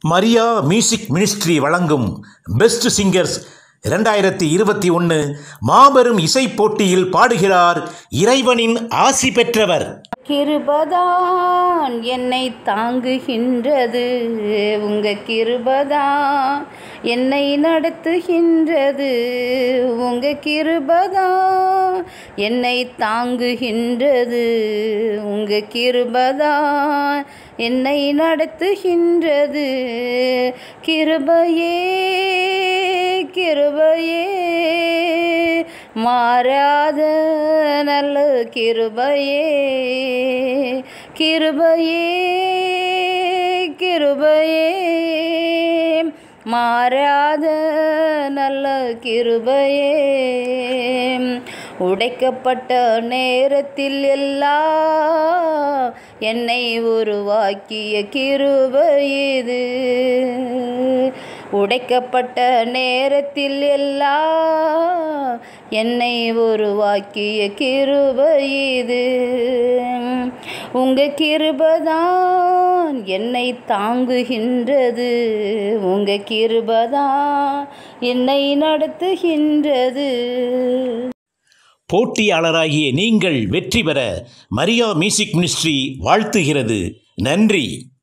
Maria music ministry வழங்கும் best singers இரண்டாயிரத்தி இருபத்தி ஒன்று மாபெரும் இசைப் போட்டியில் பாடுகிறார் இறைவனின் ஆசி பெற்றவர் கிருபதான் என்னை தாங்குகின்றது உங்க கிருபதான் என்னை நடத்துகின்றது உங்க கிருபதான் என்னை தாங்குகின்றது உங்க கிருபதான் என்னை நடத்துகின்றது கிருபையே கிருபையே மாறாத நல்ல கிருபையே கிருபையே கிருபையே மாறாத நல்ல கிருபையே உடைக்கப்பட்ட நேரத்தில் எல்லாம் என்னை உருவாக்கிய கிருபை இது உடைக்கப்பட்ட நேரத்தில் எல்லாம் என்னை உருவாக்கிய கிருபை இது உங்க கிருபதான் என்னை தாங்குகின்றது உங்க கிருபதான் என்னை நடத்துகின்றது போட்டியாளராகிய நீங்கள் வெற்றி பெற மரியா மியூசிக் மினிஸ்ட்ரி வாழ்த்துகிறது நன்றி